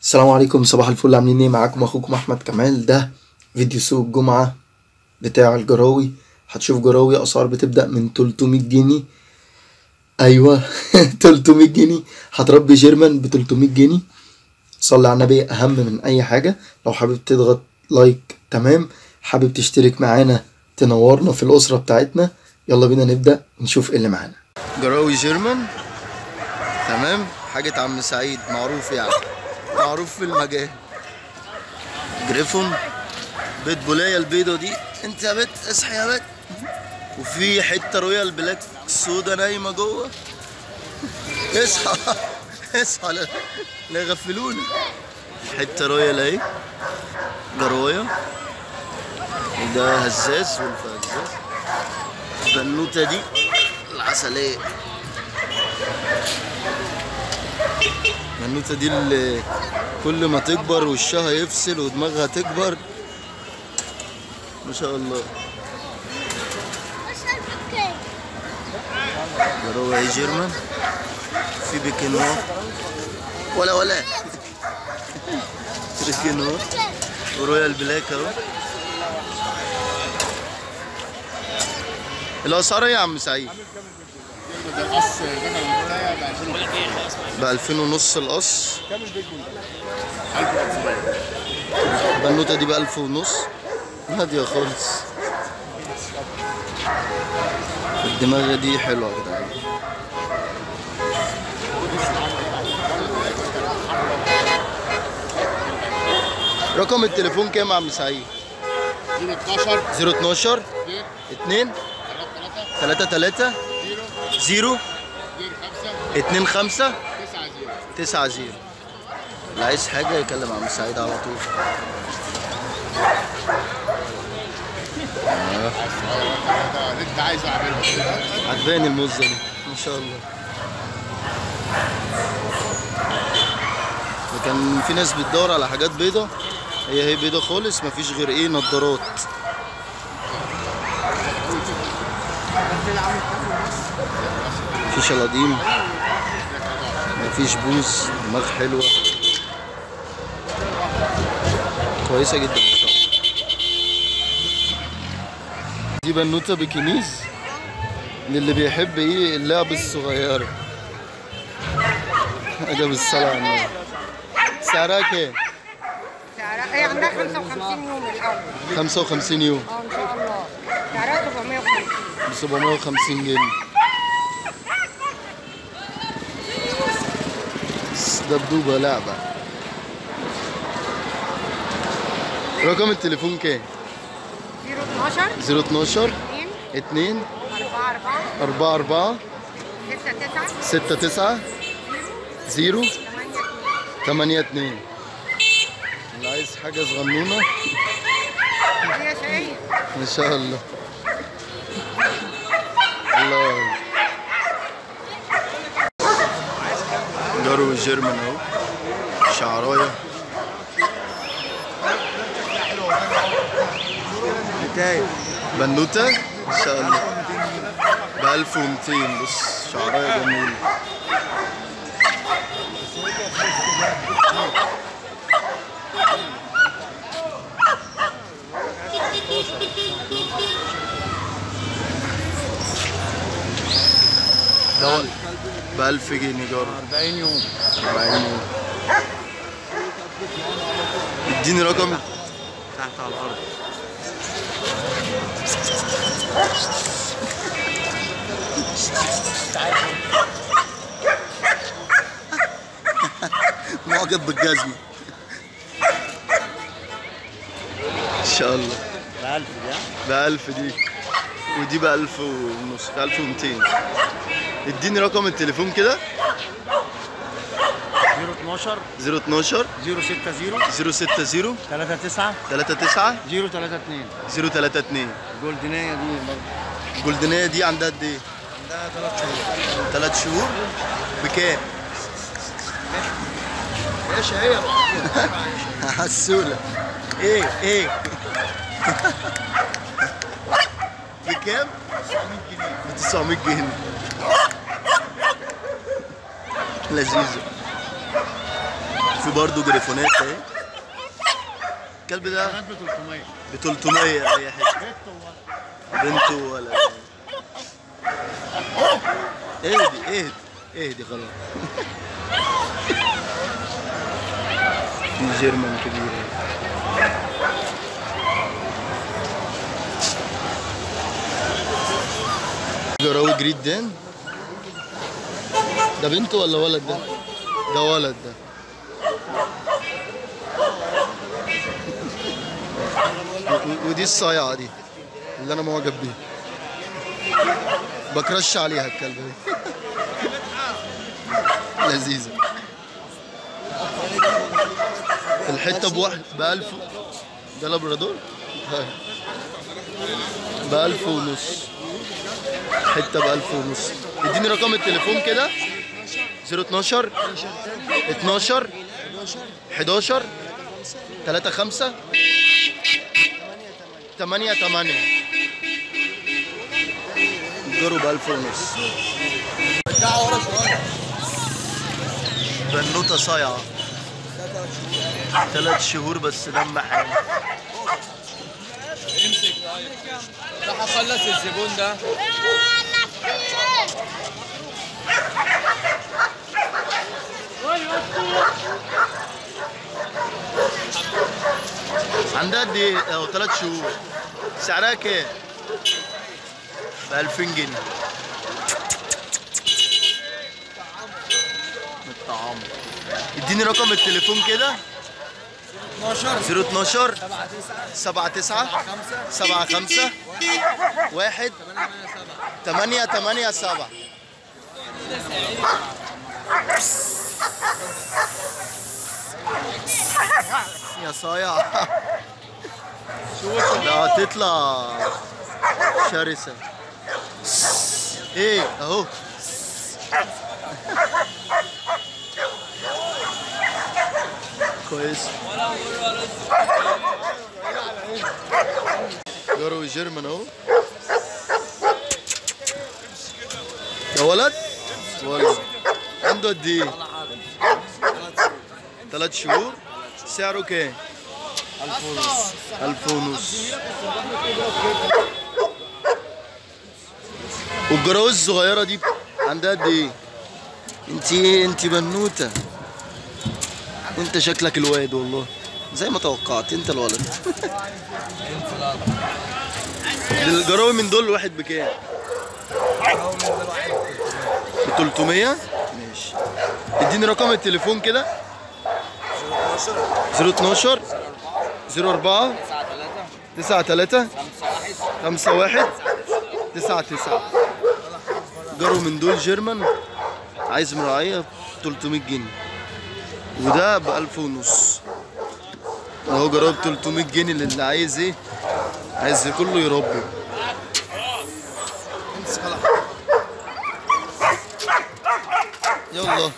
السلام عليكم صباح الفل عاملين ايه معاكم اخوكم احمد كمال ده فيديو سوق الجمعة بتاع الجراوي هتشوف جراوي اسعار بتبدأ من 300 جنيه ايوه 300 جنيه هتربي جيرمان ب 300 جنيه صلي على النبي اهم من اي حاجة لو حابب تضغط لايك تمام حابب تشترك معانا تنورنا في الاسرة بتاعتنا يلا بينا نبدأ نشوف ايه اللي معانا جراوي جيرمان تمام حاجة عم سعيد معروف يعني معروف في المجال جريفون بيت بولاية البيضة دي انت يا بت اصحي يا بت وفي حتة رويال بلاك سودا نايمة جوه اصحى اصحى لا لا يغفلونا حتة رويال اهي جراية وده هزاز والف هزاز البنوتة دي العسلية البنوتة دي اللي كل ما تكبر وشها يفصل ودماغها تكبر ما شاء الله جروة ايه جيرمان في بيكنوا ولا ولا بيكنوا ورويال بلاك اهو الاسعار ايه يا عم سعيد؟ ده القص ده بتاعي ب 2000 ب 2000 ونص القص كام البيج بول؟ 1500 البنوتة دي ب 1000 ونص هادية خالص الدماغ دي حلوة يا جدعان رقم التليفون كام يا عم سعيد؟ 12 012 2 3 3 3 3 0 2 5 9 0 9 0 اللي عايز حاجة يكلم عم سعيد على طول ده اللي انت عايزه اعمله عجباني الموزة دي ما شاء الله كان في ناس بتدور على حاجات بيضة هي هي بيضة خالص مفيش غير ايه نضارات مفيش القديم مفيش بوز دماغ حلوة كويسة جدا ما شاء الله دي بنوتة بكنيز للي بيحب ايه اللعب الصغيرة حاجة بالصلاة على النبي سعرها كام؟ سعرها هي عندها 55 يوم الاول 55 يوم اه ان شاء الله سعرها 750 ب 750 جنيه بس دبدوبة لعبة رقم التليفون كام؟ 012 012 2 2 4 4 4 4 6 9 6 9 0 8 8 2 اللي عايز حاجة صغنونة هي شقية ما شاء الله الله جرو جيرمان اهو شعرايه بنوتة ما شاء الله ب 1200 بص شعرايه جميل ده ب 1000 جنيه جرو 40 يوم 40 يوم اديني رقم تحت على الارض معجب بالجزمة ان شاء الله ب 1000 ب دي 1000 دي ودي ب 1000 ونص ب 1200 اديني رقم التليفون كده 012 012 060 060 39 39 032 032 الجولدنية دي برضه الجولدنية دي عندها قد ايه؟ عندها 3 شهور 3 شهور بكام؟ ايش هي حسولة ايه ايه بكام؟ ب 900 جنيه لذيذة وفي برضه جريفونات اهي الكلب ده كانت ب 300 ب 300 اي حته بنته ولا اهدي اهدي اهدي خلاص في جيرمان كبيرة جراوي جريد دين ده بنت ولا ولد ده؟ ده ولد ده و- ودي الصايعة دي اللي انا معجب بيها بكرش عليها الكلبة دي لذيذة الحتة بواحد بألف ده لابرادور هاي. بألف ونص حتة بألف ونص اديني رقم التليفون كده 012 12 11 3 5 8 8 جروا بألف ونص بنوتة صايعة ثلاث شهور بس دم حامي راح اخلص الزبون ده عندها قد ايه؟ او ثلاث شهور سعرها كام؟ ب 2000 جنيه الطعام اديني رقم التليفون كده 12 012 79 75 1 8 8 7 يا صايع ده هتطلع شرسة ايه اهو كويس جرو جيرمان اهو ده ولد ولد عنده قد ايه ثلاث شهور سعره كام ألف ونص ألف ونص والجراوز الصغيرة دي عندها قد ايه انتي انتي بنوتة انت شكلك الواد والله زي ما توقعت انت الولد الجراوي من دول واحد بكام؟ ب 300 ماشي اديني رقم التليفون كده 012 04 93 51 99 جروا من دول جيرمان عايز مراعية ب 300 جنيه وده ب 1000 ونص اهو جراب 300 جنيه للي عايز ايه عايز كله يربي يلا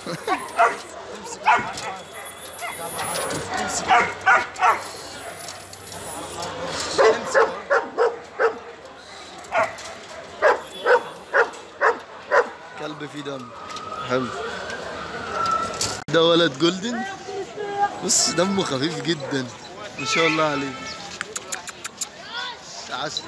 كلب فيه دم حلو ده ولد جولدن بص دمه خفيف جدا ما شاء الله عليه عسل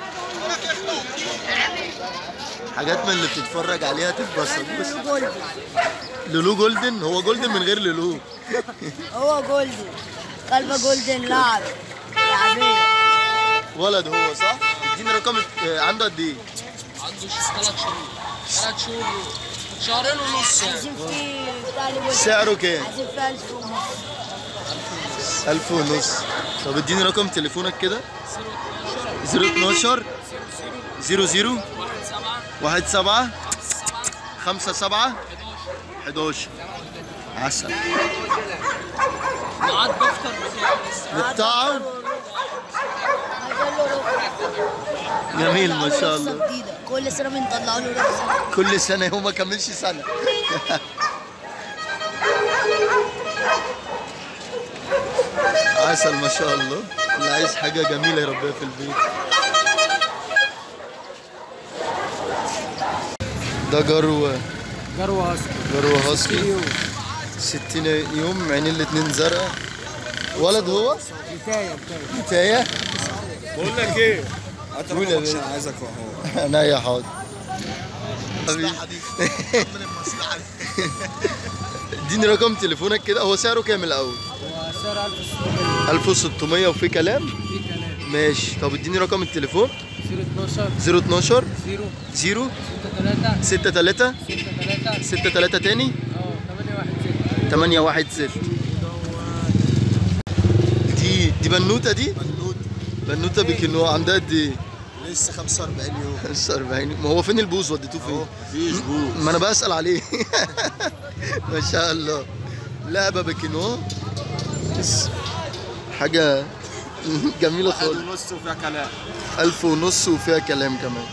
حاجات من اللي بتتفرج عليها تتبسط بس لولو جولدن هو جولدن من غير لولو هو جولدن كلبة جولدن لعب لعبية ولد هو صح؟ اديني رقم آه، عنده قد ايه؟ عنده ثلاث شهور ثلاث شهور شهرين ونص عايزين فيه بتاع اللي بص- سعره كام؟ عايزين فيه ألف ونص ألف ونص طب اديني رقم تليفونك كده 012 00 واحد سبعة خمسة سبعة 11 عسل معاد دفتر بتاعه بتاعه جميل ما شاء الله رخصة جديدة كل سنة بنطلع له رخصة كل سنة هو ما كملش سنة عسل ما شاء الله اللي عايز حاجة جميلة يربيها في البيت ده جرو جروه هاسكي جرو هاسكي 60 يوم عين الاتنين زرقاء ولد هو بتاية بقول لك ايه هات قول يا رقمك عشان بيه. عايزك اهو انا يا حاضر حبيبي. اديني رقم تليفونك كده هو سعره كام الاول وسعر 1600 1600 وفي كلام في كلام ماشي طب اديني رقم التليفون 012 012 0 0 6 3 63 6 3 63 تاني اه 8 1 6 816 دي دي بنوته دي بنوت بنوته بكنوع عندها قد ايه لسه 45 يوم 45 ما هو فين البوز وديتوه فين مفيش بوز ما انا بسأل عليه ما شاء الله لعبة بكنوع بس حاجة جميلة واحد خالص ونص وفيها كلام ألف ونص وفيها كلام كمان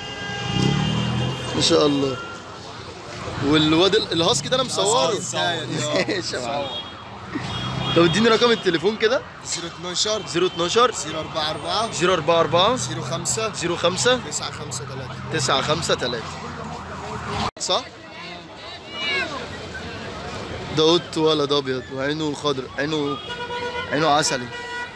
ما شاء الله والواد ال- الهاسكي ده انا مصوره ازاي دي ماشي يا معلم. طب اديني رقم التليفون كده 012 012 044 044 05 05 953 953 صح؟ ده قط ولد ابيض وعينه خضر عينه عينه عسلي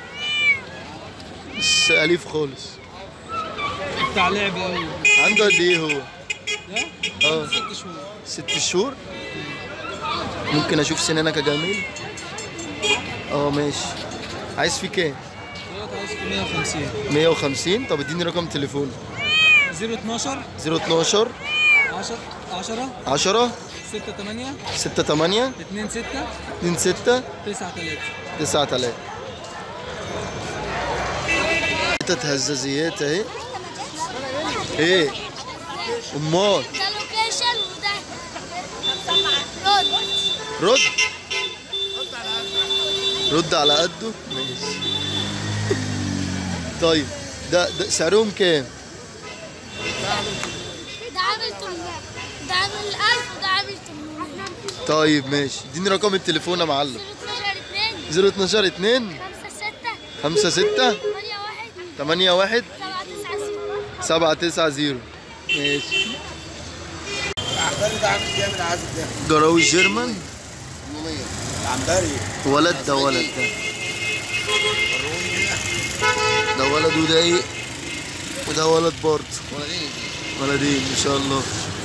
بس اليف خالص بتاع لعب قوي عنده قد ايه هو؟ ده اه 6 شهور ست شهور ممكن اشوف سنانك يا جميل اه ماشي عايز فيه كام؟ دوت عايز في 150 150 طب اديني رقم تليفون 012 012 10 10 10 6 8 68 2 6 26 9 3 تسعة تلاتة تلات هزازيات اهي ايه امال ده لوكيشن وده رد رد رد على قده ماشي طيب ده, ده سعرهم كام ده عامل 800 ده عامل 1000 وده عامل 800 طيب ماشي اديني رقم التليفون يا معلم 012 2 012 2 5 6 5 6 8 1 8 1 7 9 0 7 9 0 ماشي العمبري ده عامل كام العازب ده؟ جراوي جيرمان 800 العمبري ولد ده ولد ده ده ولد وده ايه وده ولد برضه ولدين ولدين ما شاء الله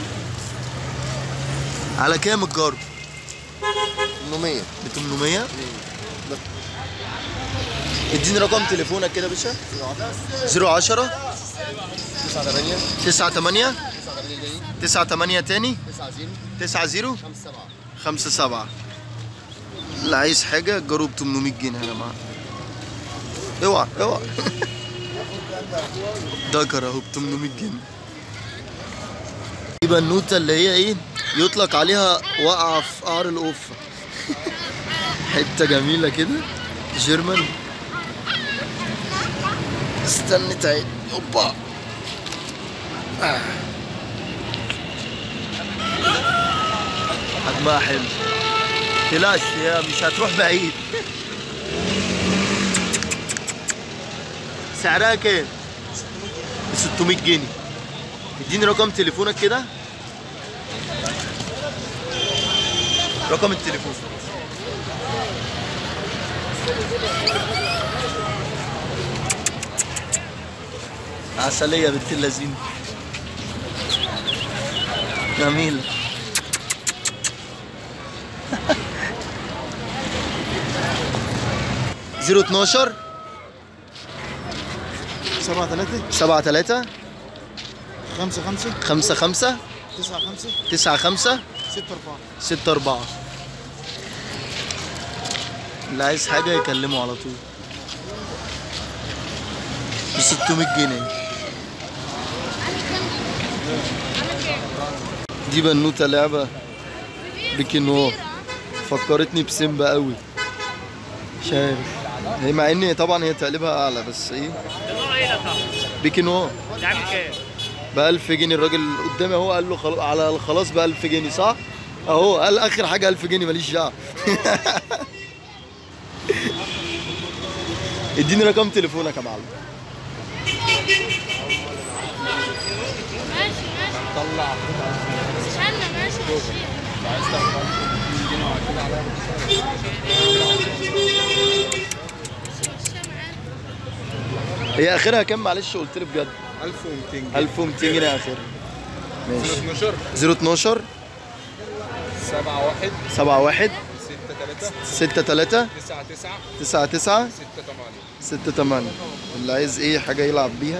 على كام الجرب 800 ب 800 اديني رقم تليفونك كده يا باشا 010 9 8 98 9 98 تاني 9 0 90 5 7 5 7 اللي عايز حاجة جرب 800 جنيه يا جماعة اوعى اوعى دكر اهو ب 800 جنيه دي بنوتة اللي هي ايه يطلق عليها واقعة في قعر القفة حتة جميلة كده جيرمان استنى تعالي اوبا آه. حجمها حلو تلاش يا مش هتروح بعيد سعرها كام؟ ب 600 جنيه اديني رقم تليفونك كده رقم التليفون عسلية بنت اللذين جميلة زيرو اتناشر 7 3 سبعة تلاتة 5 5 خمسة خمسة 9 5 تسعة خمسة 6 4 ستة أربعة اللي عايز حاجة يكلمه على طول ب 600 جنيه دي بنوتة لعبة بكنوع فكرتني بسيمبا قوي مش عارف هي مع ان طبعا هي تقليبها اعلى بس ايه بكنوع ب 1000 جنيه الراجل قدامي اهو قال له خلاص على الخلاص ب 1000 جنيه صح؟ اهو قال اخر حاجه 1000 جنيه ماليش دعوه اديني رقم تليفونك يا معلم ماشي ماشي طلع استنى ماشي ماشي هي اخرها كام معلش قلت لي بجد 1200 جنيه 1200 جنيه اخرها ماشي 12 012 7 1 7 1 6 3 6 3 9 9 9 9 6 8 6 8 اللي عايز ايه حاجه يلعب بيها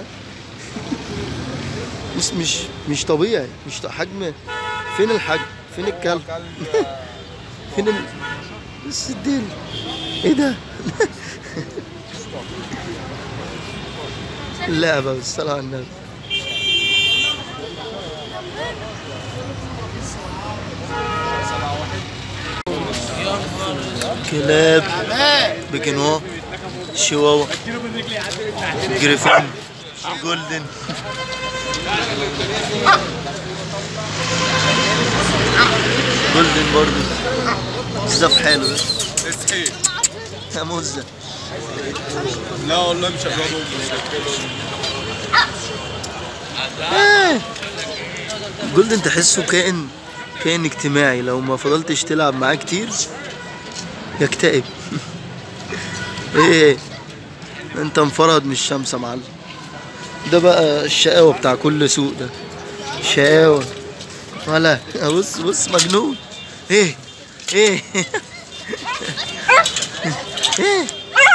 مش مش مش طبيعي مش ط- حجم فين الحجم فين الكلب كلب فين ال... بس الديل ايه ده اللعبة بالصلاة على النبي كلاب بكنوا شواوا جريفون جولدن جولدن برضه بس ده في حاله ده اصحي يا مزة لا والله مش هجربهم جولدن تحسه كائن كائن اجتماعي لو ما فضلتش تلعب معاه كتير يكتئب ايه انت انفرد من الشمس يا معلم ده بقى الشقاوة بتاع كل سوق ده شقاوة ولا بص بص مجنون ايه ايه ايه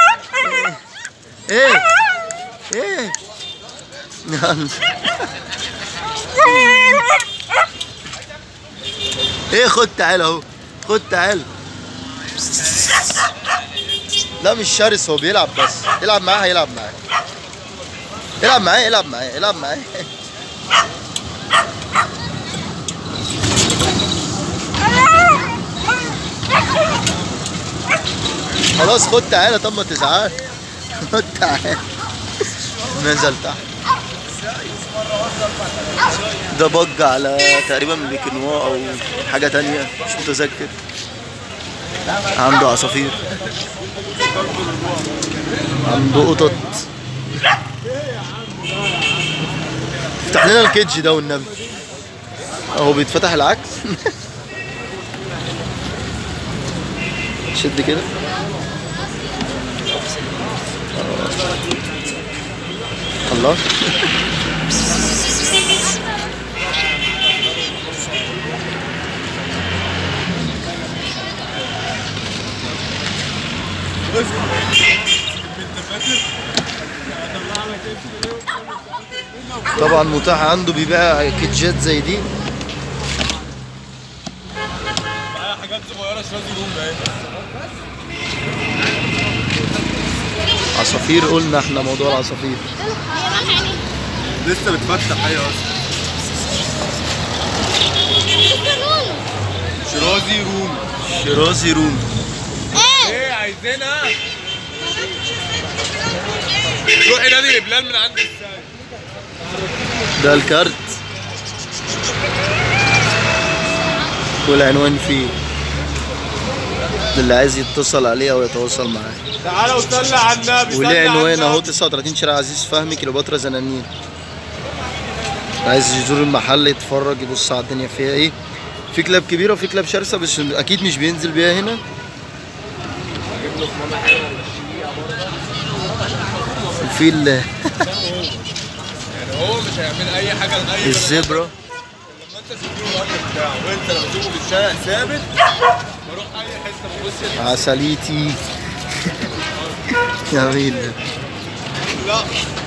ايه ايه يلا ايه خد تعال اهو خد تعال لا مش شرس هو بيلعب بس العب معاه هيلعب معاه العب معاه العب معاه العب معاه خلاص خد تعالى طب ما تزعلش خد تعالى نزل تحت ده بج على تقريبا بيكنوا او حاجه تانية مش متذكر عنده عصافير عنده قطط افتح لنا الكيدج ده والنبي اهو بيتفتح العكس شد كده الله طبعا متاح عنده بيبيع كيتجات زي دي معايا حاجات صغيره شويه روم اهي عصافير قلنا احنا موضوع العصافير لسه بتفتح ايوه اصلا شرازي روم شيرازي روم ايه عايزينها روحي نادي بلال من عند الساعه ده الكارت والعنوان فيه اللي عايز يتصل عليه او يتواصل معاه تعالى وصلي على النبي وليه صلي على عنوان النبي. اهو 39 شارع عزيز فهمي كيلوباترا زنانين عايز يزور المحل يتفرج يبص على الدنيا فيها ايه في كلاب كبيره وفي كلاب شرسه بس اكيد مش بينزل بيها هنا وفي ال- يعني هو مش هيعمل اي حاجه لاي الزبره لما انت تشوفه الوقت بتاعه وانت لما تشوفه في الشارع ثابت بروح اي حته ببص عسليتي جميل ده. لا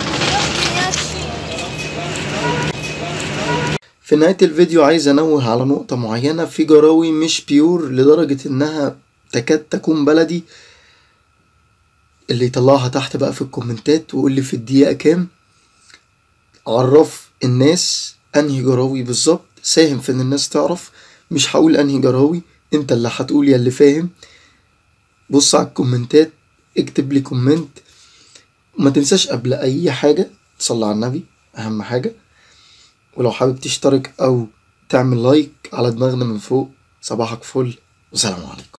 في نهاية الفيديو عايز انوه على نقطة معينة في جراوي مش بيور لدرجة انها تكاد تكون بلدي اللي يطلعها تحت بقى في الكومنتات ويقول لي في الدقيقة كام عرف الناس انهي جراوي بالظبط ساهم في ان الناس تعرف مش هقول انهي جراوي انت اللي هتقول يا اللي فاهم بص على الكومنتات اكتب لي كومنت ما تنساش قبل اي حاجة تصلي على النبي اهم حاجة ولو حابب تشترك او تعمل لايك على دماغنا من فوق صباحك فل وسلام عليكم